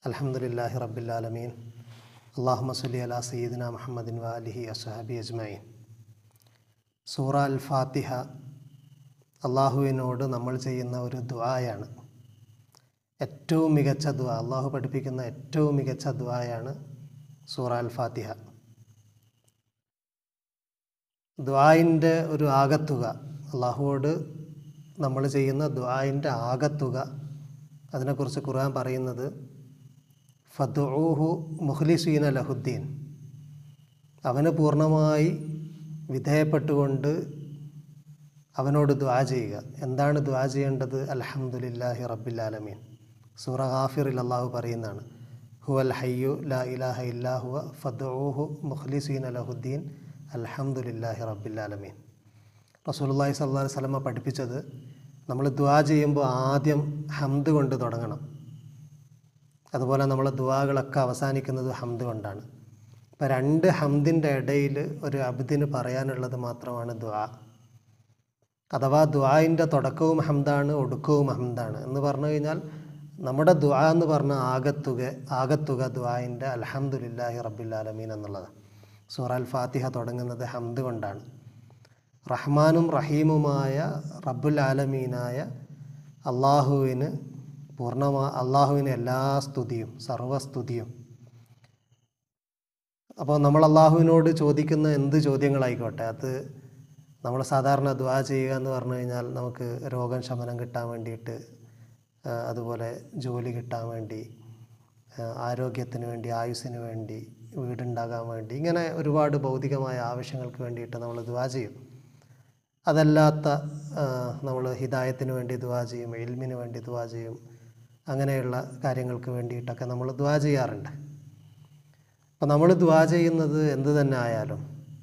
അലഹമുല്ലാഹി റബ്ബിലാലമീൻ അള്ളാഹുമ സല്ലി അല സയ്യിദിന മുഹമ്മദിൻ വാലിഹി അസ്ഹാബി അജ്മൈൻ സൂറ അൽ ഫാത്തിഹ അള്ളാഹുവിനോട് നമ്മൾ ചെയ്യുന്ന ഒരു ദുആയാണ് ഏറ്റവും മികച്ച ദുആ അള്ളാഹു പഠിപ്പിക്കുന്ന ഏറ്റവും മികച്ച ദുആയാണ് സൂറ അൽ ഫാത്തിഹ ദ്വായിൻ്റെ ഒരു ആകത്തുക അള്ളാഹുവോട് നമ്മൾ ചെയ്യുന്ന ദ്വായിൻ്റെ ആകത്തുക അതിനെക്കുറിച്ച് ഖുർആൻ പറയുന്നത് ഫദ്ഊഹു മുഖ്ലിസീന ലഹുദ്ദീൻ അവന് പൂർണ്ണമായി വിധേയപ്പെട്ടുകൊണ്ട് അവനോട് ദ്വാ ചെയ്യുക എന്താണ് ദ്വാ ചെയ്യേണ്ടത് അൽഹംദുലില്ലാഹി റബ്ബില്ലാലമീൻ സൂറ ഗാഫിറിൽ അള്ളാഹു പറയുന്നതാണ് ഹുവൽ ഹയ്യു ലാ ഇലാഹ ഇല്ലാഹുവ ഫദ്ഊഹു മുഖ്ലിസീന ലഹുദ്ദീൻ അൽഹംദുലില്ലാഹി റബ്ബില്ലാലമീൻ റസൂലുള്ളാഹി സ്വല്ലല്ലാഹി അലൈഹി വസല്ലമ പഠിപ്പിച്ചത് നമ്മൾ ദ്വാ ചെയ്യുമ്പോൾ ആദ്യം ഹംദ് കൊണ്ട് തുടങ്ങണം അതുപോലെ നമ്മളെ ദുവാകളൊക്കെ അവസാനിക്കുന്നത് ഹംദ് കൊണ്ടാണ് അപ്പോൾ രണ്ട് ഹംദിൻ്റെ ഇടയിൽ ഒരു അബ്ദിന് പറയാനുള്ളത് മാത്രമാണ് ദ്വാ അഥവാ ദ്വായിൻ്റെ തുടക്കവും ഹംദാണ് ഒടുക്കവും ഹംദാണ് എന്ന് പറഞ്ഞു കഴിഞ്ഞാൽ നമ്മുടെ ദ്വാ എന്ന് പറഞ്ഞ ആകത്തുക ആകത്തുക ദ്വായിൻ്റെ അൽഹംദുലില്ലാഹി റബ്ബില്ലാലമീൻ എന്നുള്ളതാണ് സൂറ അൽ ഫാത്തിഹ തുടങ്ങുന്നത് ഹംദ് കൊണ്ടാണ് റഹ്മാനും റഹീമുമായ റബ്ബുൽ ആലമീനായ അള്ളാഹുവിന് പൂർണ്ണമാ അള്ളാഹുവിന് എല്ലാ സ്തുതിയും സർവസ്തുതിയും അപ്പോൾ നമ്മൾ അള്ളാഹുവിനോട് ചോദിക്കുന്ന എന്ത് ചോദ്യങ്ങളായിക്കോട്ടെ അത് നമ്മൾ സാധാരണ ദ്വാ ചെയ്യുക എന്ന് പറഞ്ഞു കഴിഞ്ഞാൽ നമുക്ക് രോഗം ശമനം കിട്ടാൻ വേണ്ടിയിട്ട് ആ, അതുപോലെ ജോലി കിട്ടാൻ വേണ്ടി ആ, ആരോഗ്യത്തിന് വേണ്ടി ആയുസ്സിന് വേണ്ടി വീടുണ്ടാകാൻ വേണ്ടി ഇങ്ങനെ ഒരുപാട് ഭൗതികമായ ആവശ്യങ്ങൾക്ക് വേണ്ടിയിട്ട് നമ്മൾ ദ്വാ ചെയ്യും അതല്ലാത്ത നമ്മൾ ഹിദായത്തിന് വേണ്ടി ദ്വാ ചെയ്യും എൽമിന് വേണ്ടി ദ്വാ ചെയ്യും അങ്ങനെയുള്ള കാര്യങ്ങൾക്ക് വേണ്ടിയിട്ടൊക്കെ നമ്മൾ ദ്വാ ചെയ്യാറുണ്ട് അപ്പോൾ നമ്മൾ ദ്വാ ചെയ്യുന്നത് എന്ത് തന്നെ ആയാലും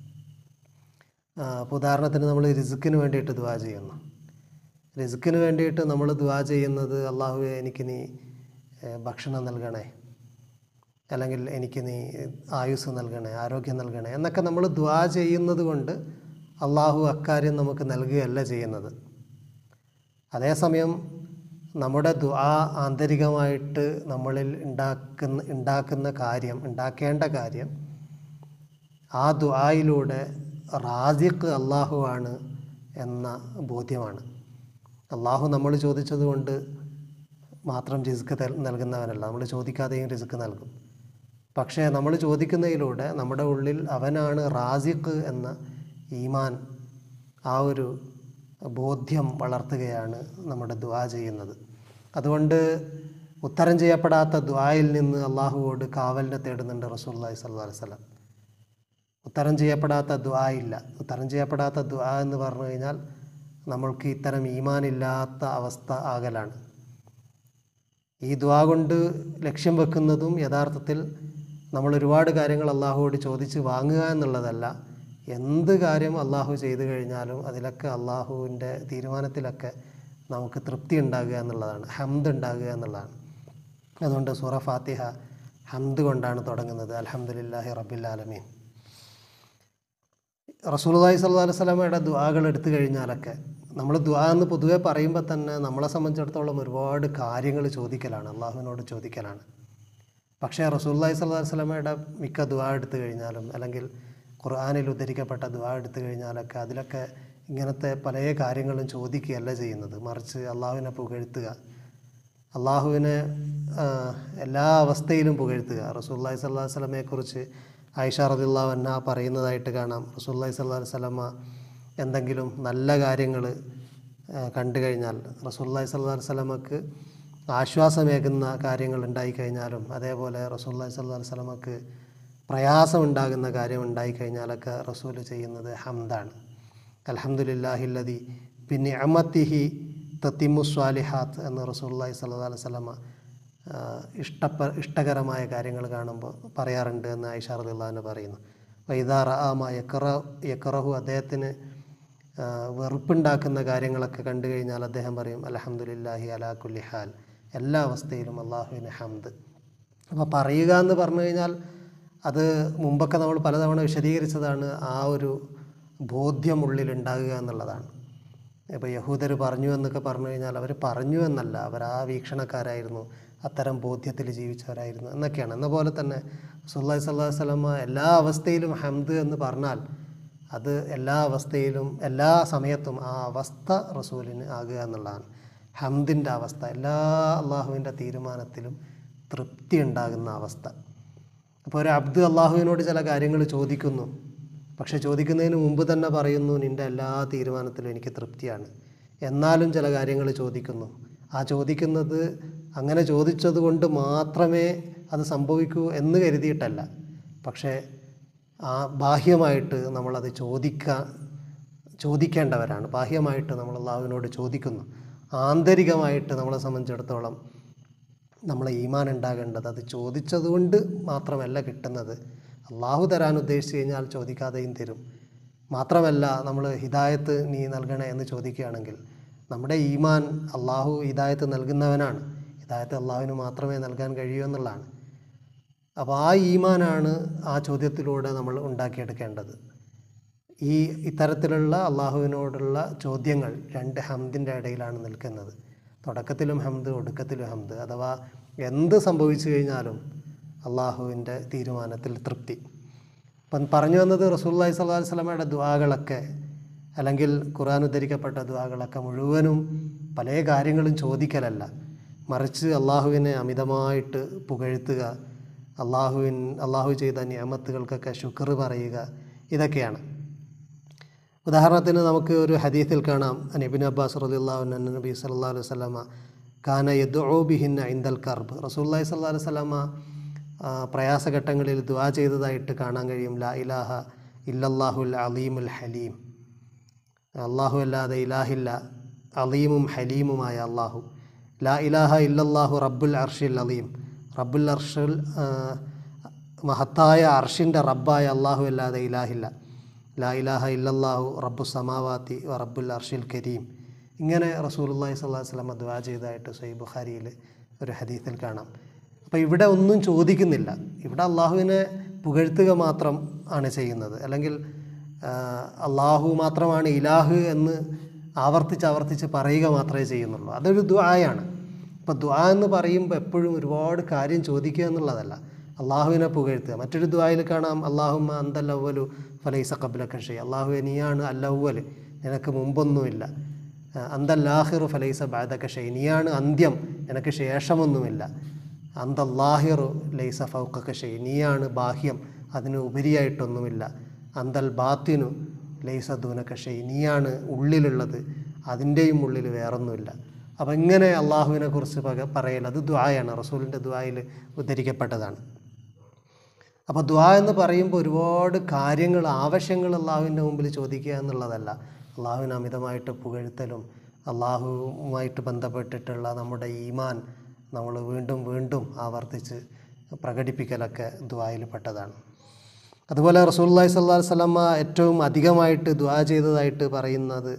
ആ, ഇപ്പോൾ ഉദാഹരണത്തിന് നമ്മൾ റിസുക്കിന് വേണ്ടിയിട്ട് ദ്വാ ചെയ്യുന്നു റിസുക്കിന് വേണ്ടിയിട്ട് നമ്മൾ ദ്വാ ചെയ്യുന്നത് അള്ളാഹു എനിക്ക് നീ ഏ, ഭക്ഷണം നൽകണേ അല്ലെങ്കിൽ എനിക്ക് നീ ആയുസ് നൽകണേ ആരോഗ്യം നൽകണേ എന്നൊക്കെ നമ്മൾ ദ്വാ ചെയ്യുന്നത് കൊണ്ട് അള്ളാഹു അക്കാര്യം നമുക്ക് നൽകുകയല്ല ചെയ്യുന്നത് അതേസമയം നമ്മുടെ ദ്വാ ആന്തരികമായിട്ട് നമ്മളിൽ ഉണ്ടാക്കുന്ന ഉണ്ടാക്കുന്ന കാര്യം ഉണ്ടാക്കേണ്ട കാര്യം ആ ദ്വായിലൂടെ റാസിഖ് അള്ളാഹുവാണ് എന്ന ബോധ്യമാണ് അള്ളാഹു നമ്മൾ ചോദിച്ചത് കൊണ്ട് മാത്രം റിസ്ക് നൽകുന്നവനല്ല നമ്മൾ ചോദിക്കാതെയും റിസ്ക് നൽകും പക്ഷേ നമ്മൾ ചോദിക്കുന്നതിലൂടെ നമ്മുടെ ഉള്ളിൽ അവനാണ് റാസിഖ് എന്ന ഈമാൻ ആ ഒരു ബോധ്യം വളർത്തുകയാണ് നമ്മുടെ ദ്വാ ചെയ്യുന്നത് അതുകൊണ്ട് ഉത്തരം ചെയ്യപ്പെടാത്ത ദ്വായിൽ നിന്ന് അള്ളാഹുവോട് കാവലിനെ തേടുന്നുണ്ട് റസൂല്ലായി സല്ലു അലൈഹി സ്വലം ഉത്തരം ചെയ്യപ്പെടാത്ത ദ്വാ ഇല്ല ഉത്തരം ചെയ്യപ്പെടാത്ത ദ്വാ എന്ന് പറഞ്ഞു കഴിഞ്ഞാൽ നമ്മൾക്ക് ഇത്തരം ഈമാനില്ലാത്ത അവസ്ഥ ആകലാണ് ഈ ദ്വാ കൊണ്ട് ലക്ഷ്യം വെക്കുന്നതും യഥാർത്ഥത്തിൽ നമ്മൾ ഒരുപാട് കാര്യങ്ങൾ അള്ളാഹുവോട് ചോദിച്ച് വാങ്ങുക എന്നുള്ളതല്ല എന്ത് കാര്യം അള്ളാഹു ചെയ്തു കഴിഞ്ഞാലും അതിലൊക്കെ അള്ളാഹുവിൻ്റെ തീരുമാനത്തിലൊക്കെ നമുക്ക് തൃപ്തി ഉണ്ടാകുക എന്നുള്ളതാണ് ഹംദ് ഉണ്ടാകുക എന്നുള്ളതാണ് അതുകൊണ്ട് സൂറ ഫാത്തിഹ ഹംദ് കൊണ്ടാണ് തുടങ്ങുന്നത് അലഹമുല്ലാഹി റബ്ബില്ലാലമീൻ റസൂലുള്ളാഹി സ്വല്ലല്ലാഹു അലൈഹി വസല്ലമയുടെ ദുആകൾ എടുത്തു കഴിഞ്ഞാലൊക്കെ നമ്മൾ ദുആ എന്ന് പൊതുവേ പറയുമ്പോൾ തന്നെ നമ്മളെ സംബന്ധിച്ചിടത്തോളം ഒരുപാട് കാര്യങ്ങൾ ചോദിക്കലാണ് അള്ളാഹുവിനോട് ചോദിക്കലാണ് പക്ഷേ റസൂലുള്ളാഹി സ്വല്ലല്ലാഹു അലൈഹി വസല്ലമയുടെ മിക്ക ദുആ എടുത്തു കഴിഞ്ഞാലും അല്ലെങ്കിൽ ഖുർആനിൽ ഉദ്ധരിക്കപ്പെട്ട ദുആ എടുത്തു കഴിഞ്ഞാലൊക്കെ അതിലൊക്കെ ഇങ്ങനത്തെ പല കാര്യങ്ങളും ചോദിക്കുകയല്ല ചെയ്യുന്നത് മറിച്ച് അള്ളാഹുവിനെ പുകഴ്ത്തുക അള്ളാഹുവിനെ ആ, എല്ലാ അവസ്ഥയിലും പുകഴ്ത്തുക റസൂല്ലായി സ്വല്ലാ വസ്ലമയെക്കുറിച്ച് ആയിഷ റദിള്ളാഹു അന്ന പറയുന്നതായിട്ട് കാണാം റസൂല്ലായി സ്വല്ലാ വസ്ലമ എന്തെങ്കിലും നല്ല കാര്യങ്ങൾ കണ്ടു കഴിഞ്ഞാൽ റസൂല്ലായി സ്വല്ലാ വസ്ലമക്ക് ആശ്വാസമേകുന്ന കാര്യങ്ങൾ ഉണ്ടായിക്കഴിഞ്ഞാലും അതേപോലെ റസൂല്ലായി സ്വല്ലാ വസ്ലമക്ക് പ്രയാസമുണ്ടാകുന്ന കാര്യം ഉണ്ടായിക്കഴിഞ്ഞാലൊക്കെ റസൂൽ ചെയ്യുന്നത് ഹംദാണ് അൽഹംദുലില്ലാഹില്ലതി പിന്നെ അമത്തിഹി തത്തിമു സ്വാലിഹാത്ത് എന്ന് റസൂല്ലായി സല്ലു അലൈഹി സ്വലമ ഇഷ്ടപ്പ ഇഷ്ടകരമായ കാര്യങ്ങൾ കാണുമ്പോൾ പറയാറുണ്ട് എന്ന് ഐഷ റദിള്ളാഹിന് പറയുന്നു വൈദാറ ആമ യക്കറ യക്കറഹു അദ്ദേഹത്തിന് ആ, വെറുപ്പുണ്ടാക്കുന്ന കാര്യങ്ങളൊക്കെ കണ്ടു കഴിഞ്ഞാൽ അദ്ദേഹം പറയും അലഹമുല്ലാഹി അലാ കുല്ലി ഹാൽ എല്ലാ അവസ്ഥയിലും അള്ളാഹുവിന് ഹംദ് അപ്പോൾ പറയുക എന്ന് പറഞ്ഞു കഴിഞ്ഞാൽ അത് മുമ്പൊക്കെ നമ്മൾ പലതവണ വിശദീകരിച്ചതാണ് ആ ഒരു ബോധ്യം ഉള്ളിൽ ഉണ്ടാകുക എന്നുള്ളതാണ് ഇപ്പോൾ യഹൂദർ പറഞ്ഞു എന്നൊക്കെ പറഞ്ഞു കഴിഞ്ഞാൽ അവർ പറഞ്ഞു എന്നല്ല അവർ ആ വീക്ഷണക്കാരായിരുന്നു അത്തരം ബോധ്യത്തിൽ ജീവിച്ചവരായിരുന്നു എന്നൊക്കെയാണ് എന്ന പോലെ തന്നെ സുല്ലാഹി സ്വല്ലാ വല്ലമ എല്ലാ അവസ്ഥയിലും ഹംദ് എന്ന് പറഞ്ഞാൽ അത് എല്ലാ അവസ്ഥയിലും എല്ലാ സമയത്തും ആ അവസ്ഥ റസൂലിന് ആകുക എന്നുള്ളതാണ് ഹംദിൻ്റെ അവസ്ഥ എല്ലാ അള്ളാഹുവിൻ്റെ തീരുമാനത്തിലും തൃപ്തി ഉണ്ടാകുന്ന അവസ്ഥ അപ്പോൾ ഒരു അബ്ദ് അള്ളാഹുവിനോട് ചില കാര്യങ്ങൾ ചോദിക്കുന്നു പക്ഷെ ചോദിക്കുന്നതിന് മുമ്പ് തന്നെ പറയുന്നു നിൻ്റെ എല്ലാ തീരുമാനത്തിലും എനിക്ക് തൃപ്തിയാണ് എന്നാലും ചില കാര്യങ്ങൾ ചോദിക്കുന്നു ആ ചോദിക്കുന്നത് അങ്ങനെ ചോദിച്ചത് കൊണ്ട് മാത്രമേ അത് സംഭവിക്കൂ എന്ന് കരുതിയിട്ടല്ല പക്ഷേ ആ ബാഹ്യമായിട്ട് നമ്മളത് ചോദിക്കാൻ ചോദിക്കേണ്ടവരാണ് ബാഹ്യമായിട്ട് നമ്മൾ അള്ളാഹുവിനോട് ചോദിക്കുന്നു ആന്തരികമായിട്ട് നമ്മളെ സംബന്ധിച്ചിടത്തോളം നമ്മളെ ഈമാൻ ഉണ്ടാകേണ്ടത് അത് ചോദിച്ചതുകൊണ്ട് മാത്രമല്ല കിട്ടുന്നത് അള്ളാഹു തരാൻ ഉദ്ദേശിച്ച് കഴിഞ്ഞാൽ ചോദിക്കാതെയും തരും മാത്രമല്ല നമ്മൾ ഹിദായത്ത് നീ നൽകണേ എന്ന് ചോദിക്കുകയാണെങ്കിൽ നമ്മുടെ ഈമാൻ അള്ളാഹു ഹിദായത്ത് നൽകുന്നവനാണ് ഹിദായത്ത് അള്ളാഹുവിന് മാത്രമേ നൽകാൻ കഴിയൂ എന്നുള്ളതാണ് അപ്പോൾ ആ ഈമാനാണ് ആ ചോദ്യത്തിലൂടെ നമ്മൾ ഉണ്ടാക്കിയെടുക്കേണ്ടത് ഈ ഇത്തരത്തിലുള്ള അള്ളാഹുവിനോടുള്ള ചോദ്യങ്ങൾ രണ്ട് ഹംദിൻ്റെ ഇടയിലാണ് നിൽക്കുന്നത് തുടക്കത്തിലും ഹംദ് ഒടുക്കത്തിലും ഹംദ് അഥവാ എന്ത് സംഭവിച്ചു കഴിഞ്ഞാലും അള്ളാഹുവിൻ്റെ തീരുമാനത്തിൽ തൃപ്തി അപ്പം പറഞ്ഞു വന്നത് റസൂല്ലായി സ്വല്ലാ വസ്ലമയുടെ ദ്വാകളൊക്കെ അല്ലെങ്കിൽ ഖുർആൻ ഉദ്ധരിക്കപ്പെട്ട ദ്വാകളൊക്കെ മുഴുവനും പല കാര്യങ്ങളും ചോദിക്കലല്ല മറിച്ച് അള്ളാഹുവിനെ അമിതമായിട്ട് പുകഴ്ത്തുക അള്ളാഹുവിൻ അള്ളാഹു ചെയ്ത നിയമത്തുകൾക്കൊക്കെ ശുക്ർ പറയുക ഇതൊക്കെയാണ് ഉദാഹരണത്തിന് നമുക്ക് ഒരു ഹദീത്തിൽ കാണാം നബിൻ അബ്ബാസ് റലിള്ളാഹു നബി സല്ലാ അലൈഹി സ്വലാമ കാന യദ്ഉ ബിഹിന്ന ഇന്ദൽ കർബ് റസൂല്ലായി സല്ലാ അലൈഹി സ്വലാമ പ്രയാസഘട്ടങ്ങളിൽ ദുആ ചെയ്തതായിട്ട് കാണാൻ കഴിയും ലാ ഇലാഹ ഇല്ലല്ലാഹുൽ അലീമുൽ ഹലീം അള്ളാഹു അല്ലാതെ ഇലാഹില്ല അലീമും ഹലീമുമായ അള്ളാഹു ലാ ഇലാഹ ഇല്ലല്ലാഹു റബ്ബുൽ അർഷിൽ അലീം റബ്ബുൽ അർഷുൽ മഹത്തായ അർഷിൻ്റെ റബ്ബായ അള്ളാഹു അല്ലാതെ ഇലാഹില്ല ലാ ഇലാഹ ഇല്ലല്ലാഹു റബ്ബു സമാവാത്തി വ റബ്ബുൽ അർഷിൽ കരീം ഇങ്ങനെ റസൂലുള്ളാഹി സ്വല്ലല്ലാഹു അലൈഹി വസല്ലം ദുആ ചെയ്തതായിട്ട് സഹീഹ് ബുഖാരിയിൽ ഒരു ഹദീസിൽ കാണാം അപ്പോൾ ഇവിടെ ഒന്നും ചോദിക്കുന്നില്ല ഇവിടെ അള്ളാഹുവിനെ പുകഴ്ത്തുക മാത്രം ആണ് ചെയ്യുന്നത് അല്ലെങ്കിൽ അള്ളാഹു മാത്രമാണ് ഇലാഹ് എന്ന് ആവർത്തിച്ച് ആവർത്തിച്ച് പറയുക മാത്രമേ ചെയ്യുന്നുള്ളൂ അതൊരു ദ്വായാണ് അപ്പോൾ ദ്വാ എന്ന് പറയുമ്പോൾ എപ്പോഴും ഒരുപാട് കാര്യം ചോദിക്കുക എന്നുള്ളതല്ല അള്ളാഹുവിനെ പുകഴ്ത്തുക മറ്റൊരു ദ്വായിൽ കാണാം അള്ളാഹുമ്മ അന്തല്ലവലു ഫലൈസ കബിലക്ക ഷെയ് അള്ളാഹുവെ നീയാണ് അല്ലവൽ നിനക്ക് മുമ്പൊന്നുമില്ല അന്തല്ലാഹിറു ഫലൈസ ബാദക ഷെയ് നീയാണ് അന്ത്യം നിനക്ക് ശേഷമൊന്നുമില്ല അന്തല്ലാഹിറു ലൈസ ഫൗക്കക ഷെയ് നീയാണ് ബാഹ്യം അതിന് ഉപരിയായിട്ടൊന്നുമില്ല അന്തൽ ബാത്തിനു ലൈസ ദൂനക ഷെയ് നീയാണ് ഉള്ളിലുള്ളത് അതിൻ്റെയും ഉള്ളിൽ വേറൊന്നുമില്ല അപ്പം ഇങ്ങനെ അള്ളാഹുവിനെ കുറിച്ച് പക പറയൽ അത് ദ്വായാണ് റസൂലിൻ്റെ ദ്വായിൽ ഉദ്ധരിക്കപ്പെട്ടതാണ് അപ്പോൾ ദ്വാ എന്ന് പറയുമ്പോൾ ഒരുപാട് കാര്യങ്ങൾ ആവശ്യങ്ങൾ അള്ളാഹുവിൻ്റെ മുമ്പിൽ ചോദിക്കുക എന്നുള്ളതല്ല അള്ളാഹുവിനെ അമിതമായിട്ട് പുകഴ്ത്തലും അള്ളാഹുവുമായിട്ട് ബന്ധപ്പെട്ടിട്ടുള്ള നമ്മുടെ ഈമാൻ നമ്മൾ വീണ്ടും വീണ്ടും ആവർത്തിച്ച് പ്രകടിപ്പിക്കലൊക്കെ ദ്വായിൽ പെട്ടതാണ് അതുപോലെ റസൂല്ലായി സല്ലാ വല്ലമ ഏറ്റവും അധികമായിട്ട് ദ്വാ ചെയ്തതായിട്ട് പറയുന്നത്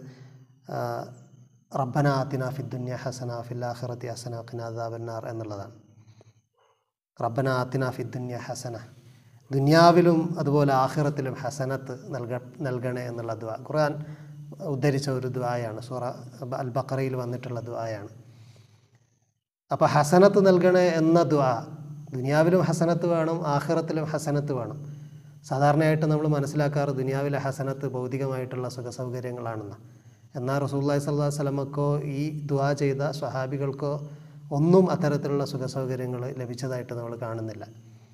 റബ്ബന ആത്തിന ഫിദ്ദുന്യ ഹസന ഫില്ലാഹിറത്തി ഹസന ഖിനാദാബന്നാർ എന്നുള്ളതാണ് റബ്ബന ആത്തിന ഫിദ്ദുന്യ ഹസന ദുനിയാവിലും അതുപോലെ ആഖിറത്തിലും ഹസനത്ത് നൽക നൽകണേ എന്നുള്ള ദ്വാ ഖുർആൻ ഉദ്ധരിച്ച ഒരു ദ്വായാണ് സൂറ അൽ ബക്കറയിൽ വന്നിട്ടുള്ള ദ്വായാണ് അപ്പോൾ ഹസനത്ത് നൽകണേ എന്ന ദ്വാ ദുനിയാവിലും ഹസനത്ത് വേണം ആഖിറത്തിലും ഹസനത്ത് വേണം സാധാരണയായിട്ട് നമ്മൾ മനസ്സിലാക്കാറ് ദുനിയാവിലെ ഹസനത്ത് ഭൗതികമായിട്ടുള്ള സുഖസൗകര്യങ്ങളാണെന്ന് എന്നാൽ റസൂല്ലായി സ്വല്ലാ വസ്ലമക്കോ ഈ ദുആ ചെയ്ത സ്വഹാബികൾക്കോ ഒന്നും അത്തരത്തിലുള്ള സുഖസൗകര്യങ്ങൾ ലഭിച്ചതായിട്ട് നമ്മൾ കാണുന്നില്ല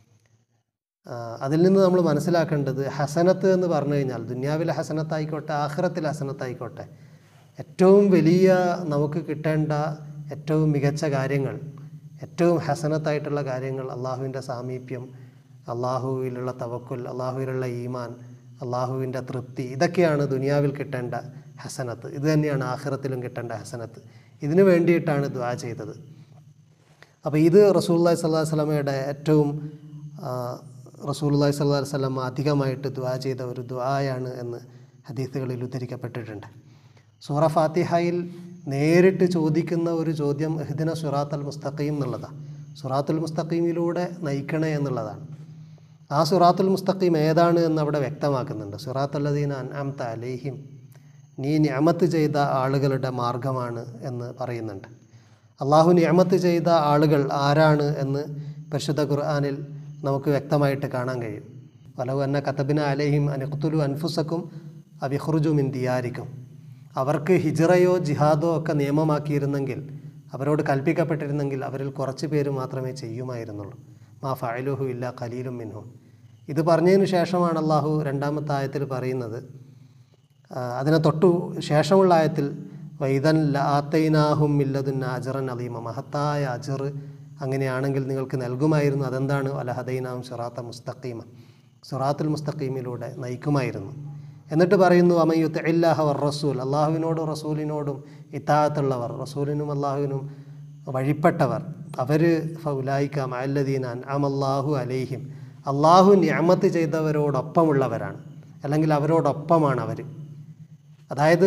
അതിൽ നിന്ന് നമ്മൾ മനസ്സിലാക്കേണ്ടത് ഹസനത്ത് എന്ന് പറഞ്ഞു കഴിഞ്ഞാൽ ദുന്യാവിലെ ഹസനത്തായിക്കോട്ടെ ആഖിറത്തിലെ ഹസനത്തായിക്കോട്ടെ ഏറ്റവും വലിയ നമുക്ക് കിട്ടേണ്ട ഏറ്റവും മികച്ച കാര്യങ്ങൾ ഏറ്റവും ഹസനത്തായിട്ടുള്ള കാര്യങ്ങൾ അള്ളാഹുവിൻ്റെ സാമീപ്യം അള്ളാഹുവിലുള്ള തവക്കുൽ അള്ളാഹുവിലുള്ള ഈമാൻ അള്ളാഹുവിൻ്റെ തൃപ്തി ഇതൊക്കെയാണ് ദുനിയാവിൽ കിട്ടേണ്ട ഹസനത്ത് ഇത് തന്നെയാണ് ആഖിറത്തിലും കിട്ടേണ്ട ഹസനത്ത് ഇതിനു വേണ്ടിയിട്ടാണ് ദ്വാ ചെയ്തത് അപ്പോൾ ഇത് റസൂല്ലായി സ്വല്ലാ വല്ലമയുടെ ഏറ്റവും റസൂല്ലായി സ്വല്ലാ വല്ലം അധികമായിട്ട് ദ്വാ ചെയ്ത ഒരു ദ്വായാണ് എന്ന് ഹദീസുകളിൽ ഉദ്ധരിക്കപ്പെട്ടിട്ടുണ്ട് സൂറ ഫാത്തിഹയിൽ നേരിട്ട് ചോദിക്കുന്ന ഒരു ചോദ്യം എഹ്ദിന സുറാത്ത് അൽ മുസ്തഖീം എന്നുള്ളതാണ് സുറാത്തുൽ മുസ്തഖീമിലൂടെ നയിക്കണേ എന്നുള്ളതാണ് ആ സുറാത്തുൽ മുസ്തഖീം ഏതാണ് എന്ന് അവിടെ വ്യക്തമാക്കുന്നുണ്ട് സുറാത്തുല്ലദീൻ അൻഅംത അലൈഹിം നീ ഞാമത്ത് ചെയ്ത ആളുകളുടെ മാർഗമാണ് എന്ന് പറയുന്നുണ്ട് അള്ളാഹു നിയമത്ത് ചെയ്ത ആളുകൾ ആരാണ് എന്ന് പരിശുദ്ധ ഖുർആാനിൽ നമുക്ക് വ്യക്തമായിട്ട് കാണാൻ കഴിയും വലവു എന്ന കത്തബിന അലഹിം അനഖ്തുലു അൻഫുസക്കും അബിഹ്റുജു മിൻ ദിയാരിക്കും അവർക്ക് ഹിജറയോ ജിഹാദോ ഒക്കെ നിയമമാക്കിയിരുന്നെങ്കിൽ അവരോട് കൽപ്പിക്കപ്പെട്ടിരുന്നെങ്കിൽ അവരിൽ കുറച്ച് പേര് മാത്രമേ ചെയ്യുമായിരുന്നുള്ളൂ മാ ഫഅലുഹു ഇല്ല ഖലീലും മിൻഹു ഇത് പറഞ്ഞതിന് ശേഷമാണ് അള്ളാഹു രണ്ടാമത്തെ ആയത്തിൽ പറയുന്നത് ആ, അതിനെ തൊട്ടു ശേഷമുള്ള ആയത്തിൽ വൈദൻ ലാത്തൈനാഹും ഇല്ലതുന്ന അജറൻ അലീമ മഹത്തായ അജർ അങ്ങനെയാണെങ്കിൽ നിങ്ങൾക്ക് നൽകുമായിരുന്നു അതെന്താണ് അലഹദൈനാം സുറാത്ത മുസ്തഖീമ സുറാത്തുൽ മുസ്തഖീമിലൂടെ നയിക്കുമായിരുന്നു എന്നിട്ട് പറയുന്നു അമയുത്ത് ഇല്ലാഹ വർ റസൂൽ അള്ളാഹുവിനോടും റസൂലിനോടും ഇത്താത്തുള്ളവർ റസൂലിനും അള്ളാഹുവിനും വഴിപ്പെട്ടവർ അവർ ഫൗലായിക്ക മഅല്ലദീനാൻ അമല്ലാഹു അലൈഹിം അള്ളാഹു നിയമത്ത് ചെയ്തവരോടൊപ്പമുള്ളവരാണ് അല്ലെങ്കിൽ അവരോടൊപ്പമാണ് അവർ അതായത്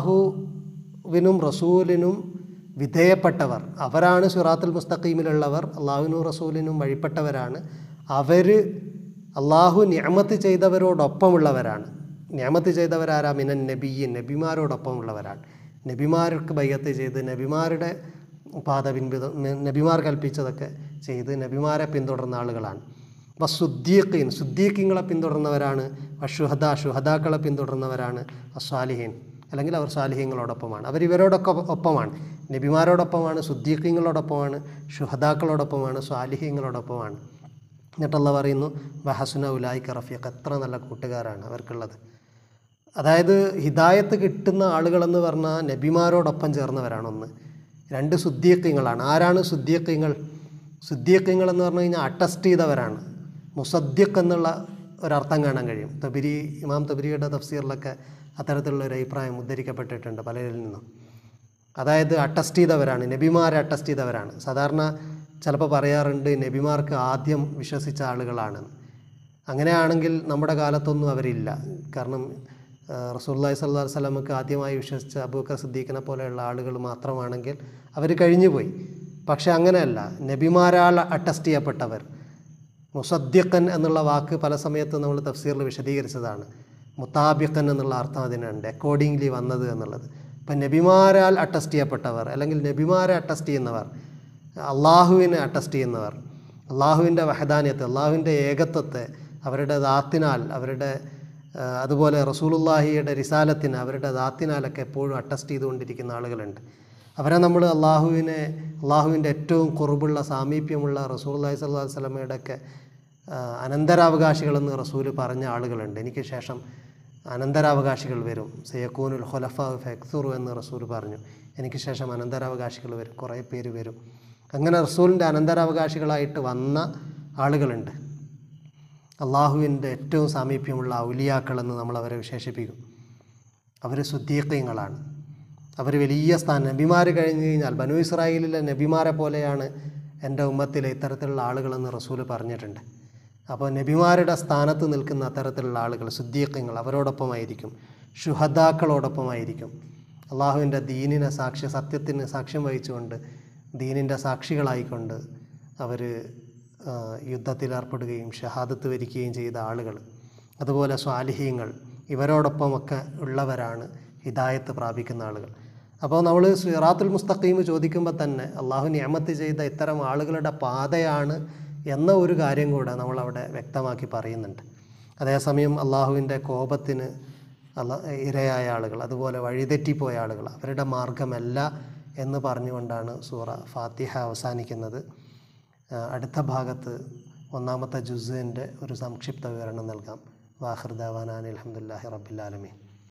അള്ളാഹുവിനും റസൂലിനും വിധേയപ്പെട്ടവർ അവരാണ് സുറാത്തുൽ മുസ്തഖീമിലുള്ളവർ അള്ളാഹുവിനും റസൂലിനും വഴിപ്പെട്ടവരാണ് അവർ അള്ളാഹു നിയമത്ത് ചെയ്തവരോടൊപ്പമുള്ളവരാണ് നിയമത്ത് ചെയ്തവരാരാ മിനൻ നബിയൻ നബിമാരോടൊപ്പമുള്ളവരാണ് നബിമാർക്ക് ബയ്യത്ത് ചെയ്ത് നബിമാരുടെ പാത പിൻപിത നബിമാർ കൽപ്പിച്ചതൊക്കെ ചെയ്ത് നബിമാരെ പിന്തുടർന്ന ആളുകളാണ് അപ്പോൾ സുദ്ദീഖീൻ സുദ്ദീഖീങ്ങളെ പിന്തുടർന്നവരാണ് അഷുഹദ ഷുഹദാക്കളെ പിന്തുടർന്നവരാണ് അസ്വാലിഹീൻ അല്ലെങ്കിൽ അവർ സ്വാലിഹീങ്ങളോടൊപ്പമാണ് അവർ ഇവരോടൊക്കെ ഒപ്പമാണ് നബിമാരോടൊപ്പമാണ് സുദ്ദീഖീങ്ങളോടൊപ്പമാണ് ഷുഹദാക്കളോടൊപ്പമാണ് സ്വാലിഹീങ്ങളോടൊപ്പമാണ് എന്നിട്ടല്ല പറയുന്നു വഹസുന ഉലായിക്ക റഫീഖ് എത്ര നല്ല കൂട്ടുകാരാണ് അവർക്കുള്ളത് അതായത് ഹിദായത്ത് കിട്ടുന്ന ആളുകളെന്ന് പറഞ്ഞാൽ നബിമാരോടൊപ്പം ചേർന്നവരാണ് ഒന്ന് രണ്ട് സുദ്ദീഖ്യങ്ങളാണ് ആരാണ് സുദ്ദീഖ്യങ്ങൾ സുദ്ദീഖ്യങ്ങൾ എന്ന് പറഞ്ഞു കഴിഞ്ഞാൽ അട്ടസ്റ്റ് ചെയ്തവരാണ് മുസദ്ദിഖ് എന്നുള്ള ഒരർത്ഥം കാണാൻ കഴിയും തബിരി ഇമാം തബിരിയുടെ തഫ്സീറിലൊക്കെ അത്തരത്തിലുള്ള ഒരു അഭിപ്രായം ഉദ്ധരിക്കപ്പെട്ടിട്ടുണ്ട് പലരിൽ നിന്നും അതായത് അട്ടസ്റ്റ് ചെയ്തവരാണ് നബിമാരെ അട്ടസ്റ്റ് ചെയ്തവരാണ് സാധാരണ ചിലപ്പോൾ പറയാറുണ്ട് നബിമാർക്ക് ആദ്യം വിശ്വസിച്ച ആളുകളാണ് അങ്ങനെയാണെങ്കിൽ നമ്മുടെ കാലത്തൊന്നും അവരില്ല കാരണം റസൂല്ലായി സല്ലാ വല്ലമക്ക് ആദ്യമായി വിശ്വസിച്ച അബൂക്കർ സിദ്ദീഖിനെ പോലെയുള്ള ആളുകൾ മാത്രമാണെങ്കിൽ അവർ കഴിഞ്ഞുപോയി പക്ഷെ അങ്ങനെയല്ല നബിമാരാൽ അട്ടസ്റ്റ് ചെയ്യപ്പെട്ടവർ മുസദ്ദിഖൻ എന്നുള്ള വാക്ക് പല സമയത്ത് നമ്മൾ തഫ്സീറിൽ വിശദീകരിച്ചതാണ് മുത്താബിഖൻ എന്നുള്ള അർത്ഥം അതിനുണ്ട് അക്കോർഡിംഗ്ലി വന്നത് എന്നുള്ളത് ഇപ്പം നബിമാരാൽ അട്ടസ്റ്റ് ചെയ്യപ്പെട്ടവർ അല്ലെങ്കിൽ നബിമാരെ അട്ടസ്റ്റ് ചെയ്യുന്നവർ അള്ളാഹുവിനെ അട്ടസ്റ്റ് ചെയ്യുന്നവർ അള്ളാഹുവിൻ്റെ വഹദാനിയത്തെ അള്ളാഹുവിൻ്റെ ഏകത്വത്തെ അവരുടെ ദാത്തിനാൽ അവരുടെ ആ, അതുപോലെ റസൂലുല്ലാഹിയുടെ റിസാലത്തിന് അവരുടെ ദാത്തിനാലൊക്കെ എപ്പോഴും അട്ടസ്റ്റ് ചെയ്തുകൊണ്ടിരിക്കുന്ന ആളുകളുണ്ട് അവരെ നമ്മൾ അള്ളാഹുവിനെ അള്ളാഹുവിൻ്റെ ഏറ്റവും കുറവുള്ള സാമീപ്യമുള്ള റസൂല്ലാഹി സ്വല്ലാ വല്ലമയുടെ ഒക്കെ അനന്തരാവകാശികളെന്ന് റസൂല് പറഞ്ഞ ആളുകളുണ്ട് എനിക്ക് ശേഷം അനന്തരാവകാശികൾ വരും സയക്കൂനുൽ ഖുലഫ ഫെക്സുറു എന്ന് റസൂൽ പറഞ്ഞു എനിക്ക് ശേഷം അനന്തരാവകാശികൾ വരും കുറേ പേര് വരും അങ്ങനെ റസൂലിൻ്റെ അനന്തരാവകാശികളായിട്ട് വന്ന ആളുകളുണ്ട് അള്ളാഹുവിൻ്റെ ഏറ്റവും സാമീപ്യമുള്ള ഔലിയാക്കളെന്ന് നമ്മൾ അവരെ വിശേഷിപ്പിക്കും അവർ സുദ്ദീഖ്യങ്ങളാണ് അവർ വലിയ സ്ഥാനം നബിമാർ കഴിഞ്ഞ് കഴിഞ്ഞാൽ ബനു ഇസ്രായേലിലെ നബിമാരെ പോലെയാണ് എൻ്റെ ഉമ്മത്തിലെ ഇത്തരത്തിലുള്ള ആളുകളെന്ന് റസൂല് പറഞ്ഞിട്ടുണ്ട് അപ്പോൾ നബിമാരുടെ സ്ഥാനത്ത് നിൽക്കുന്ന അത്തരത്തിലുള്ള ആളുകൾ സുദ്ദീഖ്യങ്ങൾ അവരോടൊപ്പമായിരിക്കും ഷുഹദാക്കളോടൊപ്പമായിരിക്കും അള്ളാഹുവിൻ്റെ ദീനിനെ സാക്ഷ്യ സത്യത്തിന് സാക്ഷ്യം വഹിച്ചുകൊണ്ട് ദീനിൻ്റെ സാക്ഷികളായിക്കൊണ്ട് അവർ യുദ്ധത്തിലേർപ്പെടുകയും ഷഹാദത്ത് വരിക്കുകയും ചെയ്ത ആളുകൾ അതുപോലെ സ്വാലിഹീങ്ങൾ ഇവരോടൊപ്പമൊക്കെ ഉള്ളവരാണ് ഹിദായത്ത് പ്രാപിക്കുന്ന ആളുകൾ അപ്പോൾ നമ്മൾ സിറാത്തുൽ മുസ്തഖീം ചോദിക്കുമ്പോൾ തന്നെ അള്ളാഹു നിയമത്ത് ചെയ്ത ഇത്തരം ആളുകളുടെ പാതയാണ് എന്ന ഒരു കാര്യം കൂടെ നമ്മളവിടെ വ്യക്തമാക്കി പറയുന്നുണ്ട് അതേസമയം അള്ളാഹുവിൻ്റെ കോപത്തിന് അല്ല ഇരയായ ആളുകൾ അതുപോലെ വഴിതെറ്റിപ്പോയ ആളുകൾ അവരുടെ മാർഗമല്ല എന്ന് പറഞ്ഞുകൊണ്ടാണ് സൂറ ഫാത്തിഹ അവസാനിക്കുന്നത് ആ, അടുത്ത ഭാഗത്ത് ഒന്നാമത്തെ ജുസിൻ്റെ ഒരു സംക്ഷിപ്ത വിവരണം നൽകാം വാഹിർ ദാവാനാൻ അലഹമുല്ലാഹി റബ്ബിലാലമീൻ